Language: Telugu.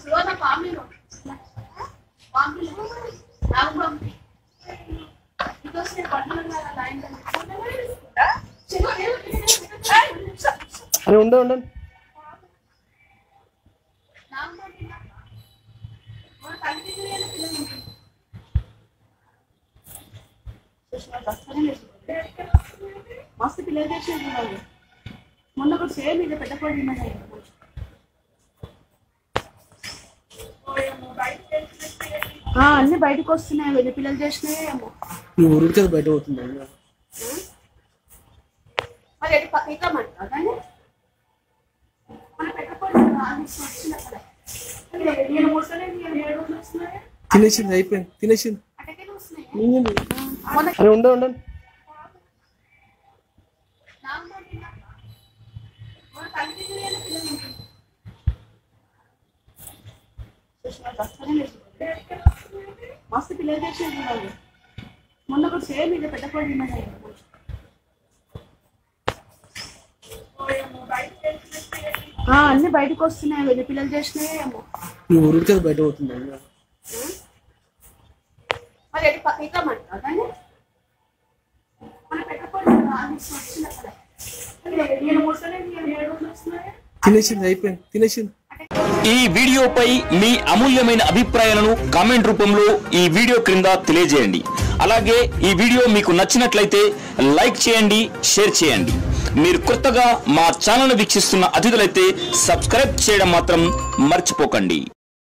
సులోన పాంప్లెట్ పాంప్లెట్ నాకు పంపి ఇదొస్తే పట్టణం కదా లైన్ అరే ఉండే ఉండండి నాకు పంపి మన కంటిన్యూ అయిన పిల్లలు ఉంటుంది మస్తు పిల్లలు చేసేది వాళ్ళు మొన్న ఒకటి సేమ్ ఇది పెట్టకూడదు అన్ని బయటకు వస్తున్నాయి వెళ్ళి పిల్లలు చేసినాయి ఏమో ఈ ఊరికి అది బయట పోతుంది మరి ఎటు పక్క ఇట్లా మంటారా దాన్ని మన పెట్టకూడదు వచ్చిన అక్కడ నేను ముసలేదు ఏడు రోజులు వస్తున్నాయి తినేసింది అయిపోయింది తినేసింది అటకే వస్తున్నాయి మింగింది. మొన్న అరే ఉండే ఉండండి నాకు పంపి మన కంటిన్యూ అయిన పిల్లలు ఉంటుంది మస్తు పిల్లలు చేసేది వాళ్ళు మొన్న ఒకటి సేమ్ ఇది పెట్టకూడదు అన్ని బయటకు వస్తున్నాయి వెళ్ళి పిల్లలు చేసినాయి ఏమో ఈ ఊరికి అది బయట పోతుంది మరి ఎటు పక్క ఇట్లా మంటారా దాన్ని మన పెట్టకూడదు వచ్చిన అక్కడ నేను ముసలేదు ఏడు రోజులు వస్తున్నాయి తినేసింది అయిపోయింది తినేసింది ఈ వీడియోపై మీ అమూల్యమైన అభిప్రాయాలను కామెంట్ రూపంలో ఈ వీడియో క్రింద తెలియజేయండి అలాగే ఈ వీడియో మీకు నచ్చినట్లయితే లైక్ చేయండి షేర్ చేయండి మీరు కొత్తగా మా ఛానల్ వీక్షిస్తున్న అతిథులైతే సబ్స్క్రైబ్ చేయడం మాత్రం మర్చిపోకండి